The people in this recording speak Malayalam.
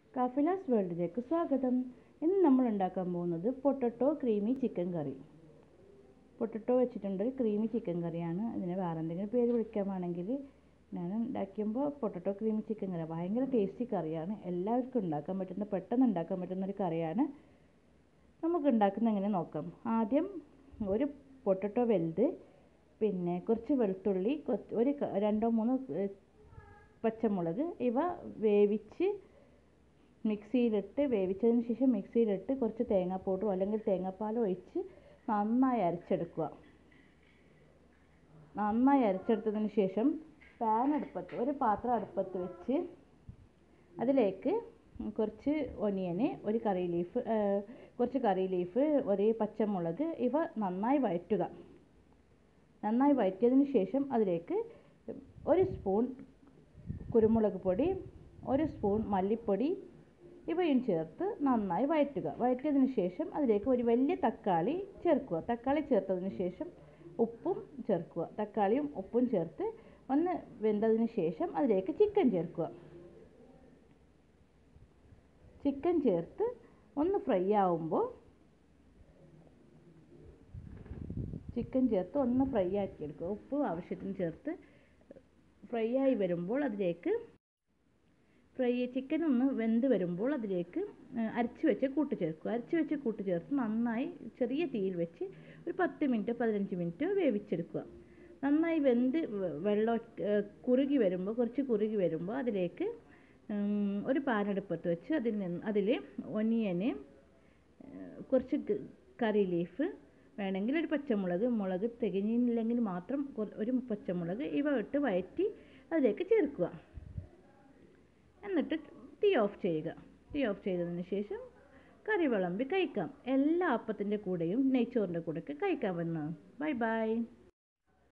കാഫിലാസ് വേൾഡിലേക്ക് സ്വാഗതം ഇന്ന് നമ്മൾ ഉണ്ടാക്കാൻ പോകുന്നത് potato creamy chicken curry potato വെച്ചിട്ടുണ്ട് ക്രീമി ചിക്കൻ കറിയാണ് ഇതിന് വേറെ എന്തെങ്കിലും പേര് വിളിക്കാമാണെങ്കിൽ ഞാൻ ഉണ്ടാക്കുമ്പോൾ പൊട്ടറ്റോ ക്രീമി ചിക്കൻ കറി ഭയങ്കര ടേസ്റ്റി കറിയാണ് എല്ലാവർക്കും ഉണ്ടാക്കാൻ പറ്റുന്ന പെട്ടെന്ന് ഉണ്ടാക്കാൻ പറ്റുന്ന ഒരു കറിയാണ് നമുക്ക് ഉണ്ടാക്കുന്ന എങ്ങനെ നോക്കാം ആദ്യം ഒരു പൊട്ടറ്റോ വലുത് പിന്നെ കുറച്ച് വെളുത്തുള്ളി കൊ- ഒരു ക- രണ്ടോ മൂന്നോ ഏഹ്, പച്ചമുളക് ഇവ വേവിച്ച് മിക്സിയിലിട്ട് വേവിച്ചതിന് ശേഷം മിക്സിയിലിട്ട് കുറച്ച് തേങ്ങാ പൗഡറോ അല്ലെങ്കിൽ തേങ്ങാപ്പാലോ ഒഴിച്ച് നന്നായി അരച്ചെടുക്കുക നന്നായി അരച്ചെടുത്തതിന് ശേഷം പാൻ അടുപ്പത്ത് ഒരു പാത്രം അടുപ്പത്ത് വെച്ച് അതിലേക്ക് കുറച്ച് ഒനിയന് ഒരു കറി ലീഫ് കുറച്ച് കറി ലീഫ് ഒരു പച്ചമുളക് ഇവ നന്നായി വഴറ്റുക നന്നായി വഴറ്റിയതിന് ശേഷം അതിലേക്ക് ഒരു സ്പൂൺ കുരുമുളക് പൊടി ഒരു സ്പൂൺ മല്ലിപ്പൊടി ഇവയും ചേർത്ത് നന്നായി വഴറ്റുക വഴറ്റിയതിന് ശേഷം അതിലേക്ക് ഒരു വലിയ തക്കാളി ചേർക്കുക തക്കാളി ചേർത്തതിന് ശേഷം ഉപ്പും ചേർക്കുക തക്കാളിയും ഉപ്പും ചേർത്ത് ഒന്ന് വെന്തതിന് ശേഷം അതിലേക്ക് ചിക്കൻ ചേർക്കുക ചിക്കൻ ചേർത്ത് ഒന്ന് ഫ്രൈ ആവുമ്പോൾ ചിക്കൻ ചേർത്ത് ഒന്ന് ഫ്രൈ ആക്കിയെടുക്കുക ഉപ്പ് ആവശ്യത്തിന് ചേർത്ത് ഫ്രൈ ആയി വരുമ്പോൾ അതിലേക്ക് ഫ്രൈ ചിക്കൻ ഒന്ന് വെന്ത് വരുമ്പോൾ അതിലേക്ക് ഏഹ്, അരച്ച് വെച്ച കൂട്ട് ചേർക്കുക അരച്ച് വെച്ച കൂട്ട് ചേർത്ത് നന്നായി ചെറിയ തീയിൽ വെച്ച് ഒരു പത്ത് മിനിറ്റ് പതിനഞ്ച് മിനിറ്റ് വേവിച്ചെടുക്കുക നന്നായി വെന്ത് വെ- വെള്ളം ഏഹ്, കുറുകി വരുമ്പോൾ കുറച്ച് കുറുകി വരുമ്പോൾ അതിലേക്ക് ഉം, ഒരു പാനെടുപ്പത്ത് വെച്ച് അതിൽ നിന്ന് അതിൽ ഒനിയന് ഏഹ്, കുറച്ച് ക- കറി ലീഫ് വേണമെങ്കിൽ ഒരു പച്ചമുളക് മുളക് തികഞ്ഞില്ലെങ്കിൽ മാത്രം കൊ- ഒരു പച്ചമുളക് ഇവ ഇട്ട് വഴറ്റി അതിലേക്ക് ചേർക്കുക എന്നിട്ട് തീ ഓഫ് ചെയ്യുക തീ ഓഫ് ചെയ്തതിന് ശേഷം കറി വിളമ്പി കഴിക്കാം എല്ലാ അപ്പത്തിൻ്റെ കൂടെയും നെയ്ച്ചോറിൻ്റെ കൂടെയൊക്കെ കഴിക്കാൻ പറ്റുന്നതാണ് ബൈ ബൈ